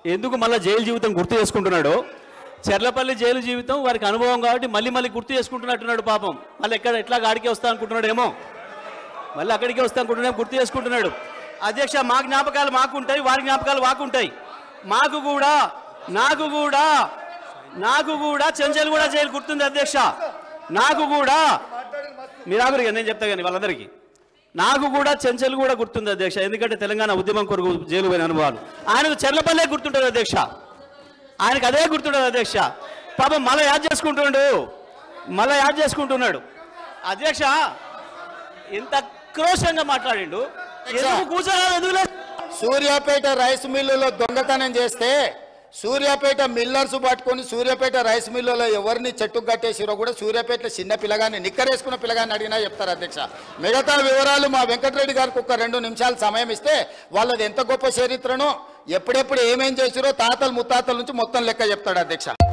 ఎందుకు మళ్ళీ జైలు జీవితం గుర్తు చేసుకుంటున్నాడు చెర్లపల్లి జైలు జీవితం వారికి అనుభవం కాబట్టి మళ్ళీ మళ్ళీ గుర్తు చేసుకుంటున్నట్టున్నాడు పాపం మళ్ళీ ఎక్కడ ఎట్లా గాడికి వస్తా అనుకుంటున్నాడు ఏమో మళ్ళీ అక్కడికే వస్తా అనుకుంటున్నాడు గుర్తు చేసుకుంటున్నాడు అధ్యక్ష మా జ్ఞాపకాలు మాకు ఉంటాయి వారి జ్ఞాపకాలు మాకు ఉంటాయి మాకు కూడా నాకు కూడా నాకు కూడా చెంచల్ కూడా జైలు గుర్తుంది అధ్యక్ష నాకు కూడా మీరు ఆగురు ఇక నేను చెప్తా కానీ వాళ్ళందరికీ నాకు కూడా చెంచల్ కూడా గుర్తుంది అధ్యక్ష ఎందుకంటే తెలంగాణ ఉద్యమం కొరకు జైలు పోయిన అనుభవాలు ఆయనకు చెర్లపల్లే గుర్తుంటుంది అధ్యక్ష ఆయనకు అదే గుర్తుంటుంది అధ్యక్ష పాపం మళ్ళీ యాద్ చేసుకుంటుండు మళ్ళీ యాద్ చేసుకుంటున్నాడు అధ్యక్ష ఎంత క్రోషంగా మాట్లాడిండు ఎందుకు కూర్చోరాదు ఎందుకు లేదు? సూర్యాపేట రైస్ మిల్లులో దొంగతనం చేస్తే సూర్యాపేట మిల్లర్స్ పట్టుకొని సూర్యాపేట రైస్ మిల్లులో ఎవరిని చెట్టుకు కట్టేసిరో కూడా సూర్యాపేట చిన్న పిల్లగాన్ని నిక్కరేసుకున్న పిల్లగాన్ని అడిగినా చెప్తారు అధ్యక్ష మిగతా వివరాలు మా వెంకటరెడ్డి గారికి ఒక రెండు నిమిషాలు సమయం ఇస్తే వాళ్ళది ఎంత గొప్ప చరిత్రనో ఎప్పుడెప్పుడు ఏమేం చేసిరో తాతలు ముత్తాతల నుంచి మొత్తం లెక్క చెప్తాడు అధ్యక్ష